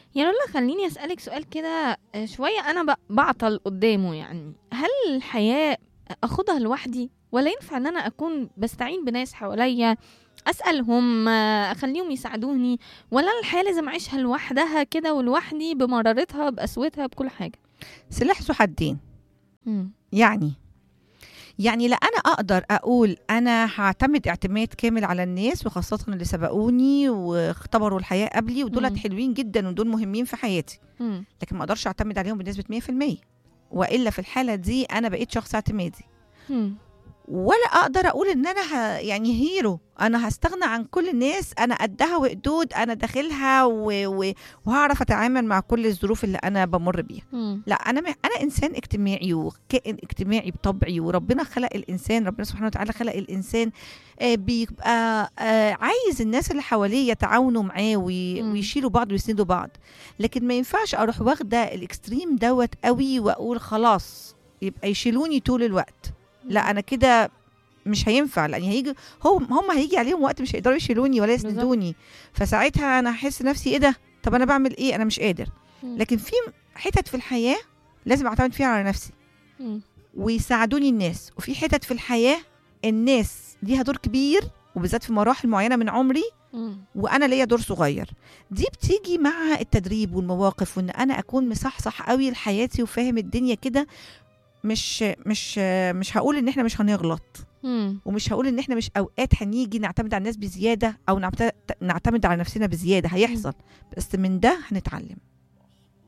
يا رولا خليني أسألك سؤال كده آه، شوية أنا ب- بعطل قدامه يعني هل الحياة أخدها لوحدي ولا ينفع إن أنا أكون بستعين بناس حواليا أسألهم آه، أخليهم يساعدوني ولا أنا الحياة لازم أعيشها لوحدها كده ولوحدي بمرارتها بقسوتها بكل حاجة سلاح ذو حدين مم. يعني يعني لا انا اقدر اقول انا هعتمد اعتماد كامل على الناس وخاصه اللي سبقوني واختبروا الحياه قبلي ودولت مم. حلوين جدا ودول مهمين في حياتي مم. لكن ما اقدرش اعتمد عليهم بنسبه 100% والا في الحاله دي انا بقيت شخص اعتمادي مم. ولا اقدر اقول ان انا ه... يعني هيرو انا هستغنى عن كل الناس انا قدها وقدود انا داخلها و... و... وهعرف اتعامل مع كل الظروف اللي انا بمر بيها مم. لا انا م- انا انسان اجتماعي وكائن اجتماعي بطبعي وربنا خلق الانسان ربنا سبحانه وتعالى خلق الانسان آه، بيبقى آه، عايز الناس اللي حواليه يتعاونوا معاه وي- مم. ويشيلوا بعض ويسندوا بعض لكن ما ينفعش اروح واخده الاكستريم دوت قوي واقول خلاص يبقى يشيلوني طول الوقت لا انا كده مش هينفع لان هيجي هم هم هيجي عليهم وقت مش هيقدروا يشيلوني ولا بالظبط. يسندوني فساعتها انا هحس نفسي ايه ده طب انا بعمل ايه انا مش قادر مم. لكن في حتت في الحياه لازم اعتمد فيها على نفسي مم. ويساعدوني الناس وفي حتت في الحياه الناس ليها دور كبير وبالذات في مراحل معينه من عمري مم. وانا ليا دور صغير دي بتيجي مع التدريب والمواقف وان انا اكون مصحصح قوي لحياتي وفاهم الدنيا كده مش مش مش هقول ان احنا مش هنغلط مم. ومش هقول ان احنا مش اوقات هنيجي نعتمد على الناس بزياده او نعت- نعتمد على نفسنا بزياده هيحصل بس من ده هنتعلم